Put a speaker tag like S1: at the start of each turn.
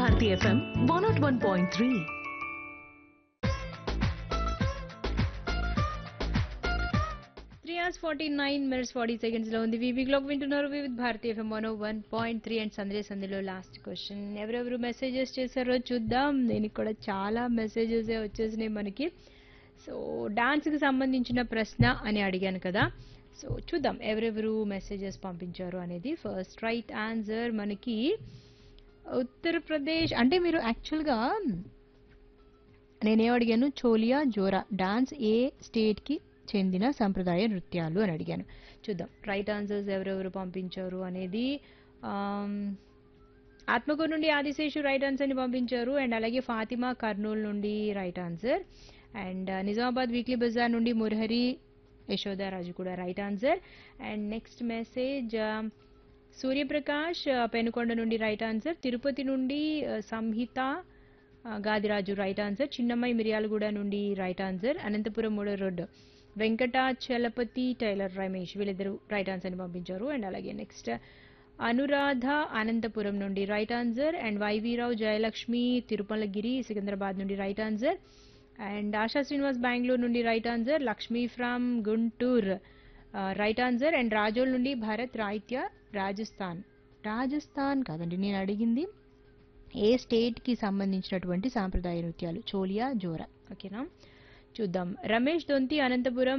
S1: Bharati FM one naught one point three
S2: three hours forty nine minutes forty seconds లో ఉంది వీవీ clock వింటున్నారు Vividh Bharati FM one one point three and Sunday సందేలో last question ఎవరెవరు messages చేశారో చూద్దాం దీనికి కూడా చాలా మెసేజెస్ వచ్చేసినాయి మనకి సో డాన్స్కి సంబంధించిన ప్రశ్న అని అడిగాను కదా సో చూద్దాం ఎవరెవరు మెసేజెస్ పంపించారు అనేది ఫస్ట్ రైట్ ఆన్సర్ మనకి ఉత్తరప్రదేశ్ అంటే మీరు యాక్చువల్గా నేనేం అడిగాను చోలియా జోరా డాన్స్ ఏ స్టేట్కి చెందిన సంప్రదాయ నృత్యాలు అని అడిగాను చూద్దాం రైట్ ఆన్సర్స్ ఎవరెవరు పంపించారు అనేది ఆమ్, ఆత్మకూరు నుండి ఆదిశేషు రైట్ ఆన్సర్ని పంపించారు అండ్ అలాగే ఫాతిమా కర్నూలు నుండి right answer and Nizamabad weekly Bazar నుండి మురహరి యశోదారాజు కూడా right answer and next message Suryaprakash ఆ, పెనుకొండ నుండి రైట్ ఆన్సర్ తిరుపతి నుండి ఆ, సంహిత ఆ, గాదిరాజు రైట్ ఆన్సర్ చిన్నమ్మాయి మిర్యాలగూడ నుండి రైట్ ఆన్సర్ అనంతపురం మూడో రోడ్డు వెంకటాచలపతి టైలర్ రమేష్ వీళ్ళిద్దరు రైట్ ఆన్సర్ని పంపించారు అండ్ అలాగే నెక్స్ట్ అనురాధ అనంతపురం నుండి right answer and YV Rao Jayalakshmi Tirumalagiri Secunderabad నుండి right answer and Asha Srinivas Bengaluru నుండి right answer Lakshmi from Guntur right answer and Rajol నుండి భరత్ రాయిత్య రాజస్థాన్ రాజస్థాన్ కాదండి నేను అడిగింది ఏ స్టేట్కి సంబంధించినటువంటి సాంప్రదాయ నృత్యాలు చోలియా జోరా ఓకేనా చూద్దాం రమేష్ దొంతి అనంతపురం